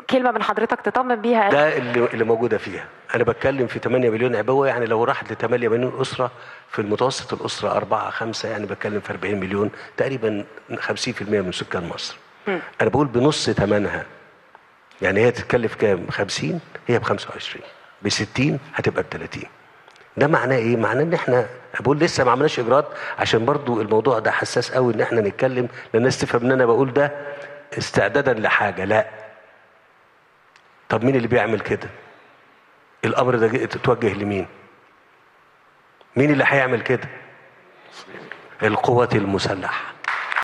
كلمه من حضرتك تطمن بيها ده اللي, اللي موجوده فيها انا بتكلم في 8 مليون عبوه يعني لو راحت ل 8 مليون اسره في المتوسط الاسره 4 5 يعني بتكلم في 40 مليون تقريبا 50% من سكان مصر انا بقول بنص ثمنها يعني هي تتكلف كام 50 هي ب 25 ب 60 هتبقى ب 30 ده معناه ايه معناه ان احنا بقول لسه ما عملناش اجراءات عشان برضو الموضوع ده حساس قوي ان احنا نتكلم لان الناس تفهم ان انا بقول ده استعدادا لحاجه لا طب مين اللي بيعمل كده الامر ده جه- توجه لمين مين اللي هيعمل كده القوات المسلحه